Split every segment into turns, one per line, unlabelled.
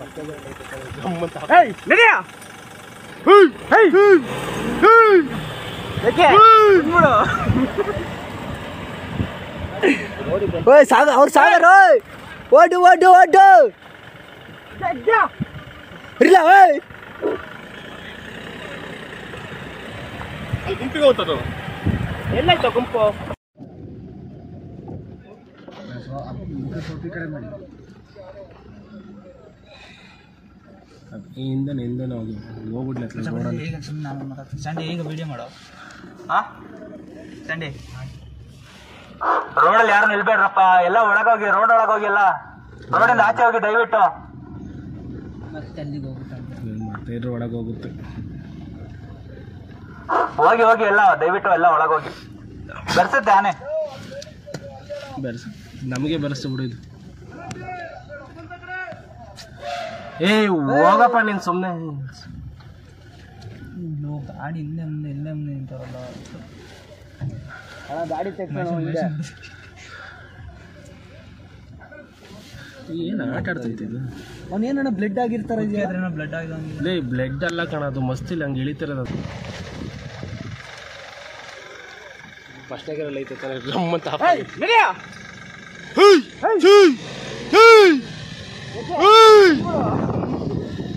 ಏಯ್ ನಡಿಯ ಯಾಕೆ ಬಂದ್ಬಿಡು.
ಓಯ್ ಸಾಗ ಅವ್ರು ಸಾಗರ ಓಯ್ ಓಡು ಓಡು ಓಡು ಇಲ್ಲ ಓಯ್
ಅಲ್ಲಿ ಗುಂಪಿಗೆ ಹೋಗ್ತದು ಎಲ್ಲಾಯ್ತು ಗುಂಪು
ಹಿಂದನೆ ಹಿಂದನೆ ಹೋಗಿ ಹೋಗ್ಬಿಡ್ಲಿ
ಈಗ ಸುಮ್ಮನೆ ನಾನು ಮಾತಾಡ್ತೀನಿ ಸಂಡೆ ಈಗ ವಿಡಿಯೋ ಮಾಡೋ
ಆ ಸಂಡಿ ರೋಡಲ್ಲಿ ಯಾರು ನಿಲ್ಬೇಡ್ರಪ್ಪ ಎಲ್ಲ ಒಳಗೋಗಿ ರೋಡ್ ಒಳಗೋಗಿ ಎಲ್ಲ ರೋಡಿಂದ ಆಚೆ ಹೋಗಿ ದಯವಿಟ್ಟು
ಮತ್ತೆ ಅಲ್ಲಿಗೆ ಹೋಗ್ಬಿಟ್ಟು
ಮತ್ತೆ ಇದ್ರ ಒಳಗೆ ಹೋಗುತ್ತೆ
ಹೋಗಿ ಹೋಗಿ ಎಲ್ಲ ದಯವಿಟ್ಟು ಎಲ್ಲ ಒಳಗೋಗಿ ಬರ್ಸುತ್ತೆ ಆನೆ
ಬೆರೆಸ ನಮಗೆ ಬೆರೆಸ್ತು ಬಿಡು ಇದು ಏ ಹೋಗಪ್ಪ ನೀನು ಸುಮ್ಮನೆ
ಇಲ್ಲೋ ಗಾಡಿ ಇಲ್ಲೇ ಮುಂದೆ ಇಲ್ಲೇ ಮುಂದೆ ನಿಂತಾರಲ್ಲ ಗಾಡಿ
ಏನು ಆಟ ಆಡ್ತೈತೆ ಇದು
ಅವನೇನ ಬ್ಲಡ್ ಆಗಿರ್ತಾರೆ ಬ್ಲಡ್ ಆಗಿದಂಗೆ
ಲೇ ಬ್ಲಡ್ ಅಲ್ಲ ಕಣದು ಮಸ್ತಿಲ್ಲ ಹಂಗೆ ಇಳಿತಿರೋದು ಅದು ಫಸ್ಟಾಗಿರಲ್ಲ ಐತೆ ತರ ಗಮ್ಮಂತ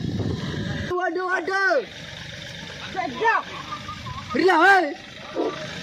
ಓಡು ಓಡು ಇಲ್ಲ ಓಯ್